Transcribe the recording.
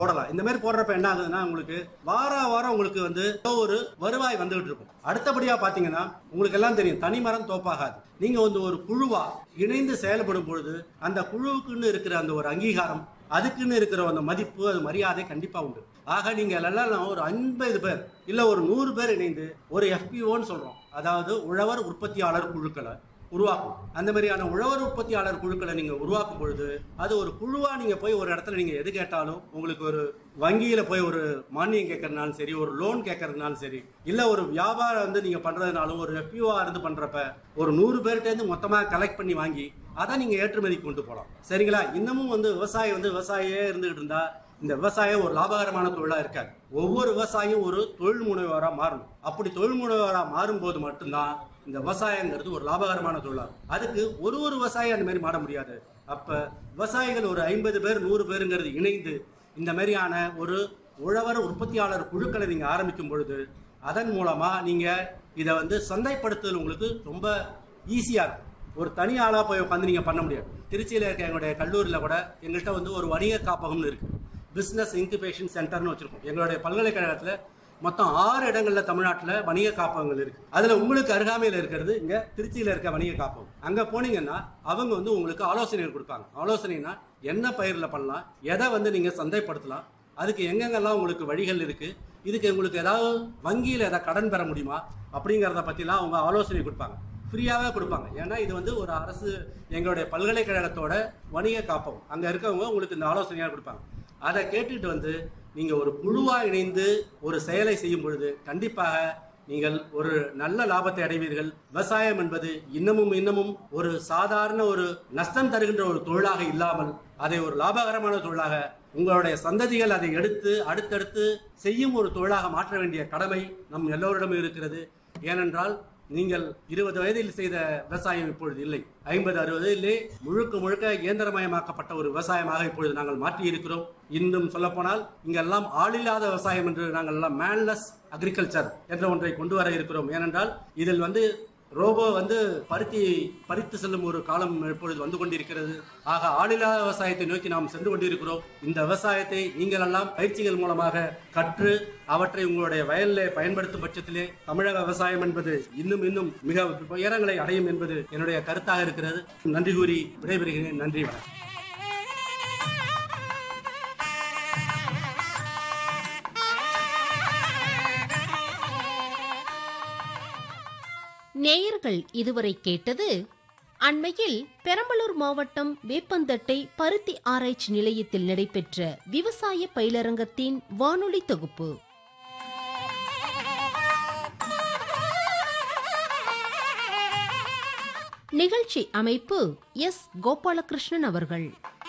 போடலாம் இந்த மாதிரி போடுறப்ப என்ன ஆகுதுன்னா உங்களுக்கு வார வாரம் உங்களுக்கு வந்து ஏதோ ஒரு வருவாய் வந்துகிட்டு இருக்கும் அடுத்தபடியா பாத்தீங்கன்னா உங்களுக்கு எல்லாம் தெரியும் தனிமரம் தோப்பாகாது நீங்க வந்து ஒரு குழுவா இணைந்து செயல்படும் பொழுது அந்த குழுவுக்குன்னு இருக்கிற அந்த ஒரு அங்கீகாரம் அதுக்குன்னு இருக்கிற அந்த மதிப்பு அது மரியாதை கண்டிப்பா உண்டு ஆக நீங்க எல்லாம் ஒரு ஐம்பது பேர் இல்ல ஒரு நூறு பேர் இணைந்து ஒரு எஃபிஓன்னு சொல்றோம் அதாவது உழவர் உற்பத்தியாளர் குழுக்களை உருவாக்கும் அந்த மாதிரியான உழவர் உற்பத்தியாளர் குழுக்களை நீங்க உருவாக்கும் பொழுது அது ஒரு குழுவா நீங்க போய் ஒரு இடத்துல நீங்க எது கேட்டாலும் உங்களுக்கு ஒரு வங்கியில போய் ஒரு மானியம் கேட்கறதுனாலும் சரி ஒரு லோன் கேட்கறதுனாலும் சரி இல்ல ஒரு வியாபாரம் வந்து நீங்க பண்றதுனாலும் ஒரு எஃபிஓ இருந்து பண்றப்ப ஒரு நூறு பேர்கிட்ட இருந்து மொத்தமா கலெக்ட் பண்ணி வாங்கி அதை நீங்க ஏற்றுமதி கொண்டு போகலாம் சரிங்களா இன்னமும் வந்து விவசாயி வந்து விவசாயியே இருந்துகிட்டு இருந்தா இந்த விவசாயம் ஒரு லாபகரமான தொழிலா இருக்காது ஒவ்வொரு விவசாயியும் ஒரு தொழில் முனைவரா மாறணும் அப்படி தொழில் முனைவரா மாறும்போது மட்டும்தான் இந்த விவசாயங்கிறது ஒரு லாபகரமான தொழிலா இருக்கும். அதுக்கு ஒரு ஒரு விவசாயி அந்த மாதிரி மாற முடியாது அப்ப விவசாயிகள் ஒரு ஐம்பது பேர் நூறு பேருங்கிறது இணைந்து இந்த மாதிரியான ஒரு உழவர் உற்பத்தியாளர் குழுக்களை நீங்க ஆரம்பிக்கும் பொழுது அதன் மூலமா நீங்க இதை வந்து சந்தைப்படுத்துதல் உங்களுக்கு ரொம்ப ஈஸியா இருக்கும் ஒரு தனி ஆளா போய் உட்காந்து நீங்க பண்ண முடியாது திருச்சியில இருக்க எங்களுடைய கல்லூரியில கூட எங்கள்கிட்ட வந்து ஒரு வணிக காப்பகம்னு இருக்கு பிசினஸ் இன்குபேஷன் சென்டர்னு வச்சிருக்கோம் எங்களுடைய பல்கலைக்கழகத்துல மொத்தம் ஆறு இடங்கள்ல தமிழ்நாட்டுல வணிக காப்பகங்கள் இருக்கு அதுல உங்களுக்கு அருகாமையில் இருக்கிறது இங்க திருச்சியில இருக்க வணிக காப்பகம் அங்க போனீங்கன்னா அவங்க வந்து உங்களுக்கு ஆலோசனைகள் கொடுப்பாங்க ஆலோசனைனா என்ன பயிர்ல பண்ணலாம் எதை வந்து நீங்க சந்தைப்படுத்தலாம் அதுக்கு எங்கெங்கெல்லாம் உங்களுக்கு வழிகள் இருக்கு இதுக்கு உங்களுக்கு ஏதாவது வங்கியில் ஏதாவது கடன் பெற முடியுமா அப்படிங்கிறத பற்றிலாம் அவங்க ஆலோசனை கொடுப்பாங்க ஃப்ரீயாகவே கொடுப்பாங்க ஏன்னா இது வந்து ஒரு அரசு எங்களுடைய பல்கலைக்கழகத்தோட வணிக காப்பகம் அங்கே இருக்கவங்க உங்களுக்கு இந்த ஆலோசனையாக கொடுப்பாங்க அதை கேட்டுட்டு வந்து நீங்கள் ஒரு குழுவாக இணைந்து ஒரு செயலை செய்யும் பொழுது கண்டிப்பாக நீங்கள் ஒரு நல்ல லாபத்தை அடைவீர்கள் விவசாயம் என்பது இன்னமும் இன்னமும் ஒரு சாதாரண ஒரு நஷ்டம் தருகின்ற ஒரு தொழிலாக இல்லாமல் அதை ஒரு லாபகரமான தொழிலாக உங்களுடைய சந்ததிகள் அதை எடுத்து அடுத்தடுத்து செய்யும் ஒரு தொழிலாக மாற்ற வேண்டிய கடமை நம் எல்லோரிடமும் இருக்கிறது ஏனென்றால் நீங்கள் இருபது வயதில் செய்த விவசாயம் இப்பொழுது இல்லை ஐம்பது அறுபது வயதிலே முழுக்க முழுக்க இயந்திரமயமாக்கப்பட்ட ஒரு விவசாயமாக இப்பொழுது நாங்கள் மாற்றி இருக்கிறோம் இன்னும் சொல்லப்போனால் இங்கெல்லாம் ஆளில்லாத விவசாயம் என்று நாங்கள் எல்லாம் மேன்லெஸ் அக்ரிகல்ச்சர் என்ற ஒன்றை கொண்டு வர இருக்கிறோம் ஏனென்றால் இதில் வந்து ரோபோ வந்து பருத்தி பறித்து செல்லும் ஒரு காலம் இப்பொழுது வந்து கொண்டிருக்கிறது ஆக ஆளில்லா விவசாயத்தை நோக்கி நாம் சென்று கொண்டிருக்கிறோம் இந்த விவசாயத்தை நீங்கள் எல்லாம் பயிற்சிகள் மூலமாக கற்று அவற்றை உங்களுடைய வயலிலே பயன்படுத்தும் பட்சத்திலே தமிழக விவசாயம் என்பது இன்னும் இன்னும் மிக உயரங்களை அடையும் என்பது என்னுடைய கருத்தாக இருக்கிறது நன்றி கூறி விடைபெறுகிறேன் நன்றி வணக்கம் நேயர்கள் இதுவரை கேட்டது அண்மையில் பெரம்பலூர் மாவட்டம் வேப்பந்தட்டை பருத்தி ஆராய்ச்சி நிலையத்தில் நடைபெற்ற விவசாய பயிலரங்கத்தின் வானொலி தொகுப்பு நிகழ்ச்சி அமைப்பு எஸ் கோபாலகிருஷ்ணன் அவர்கள்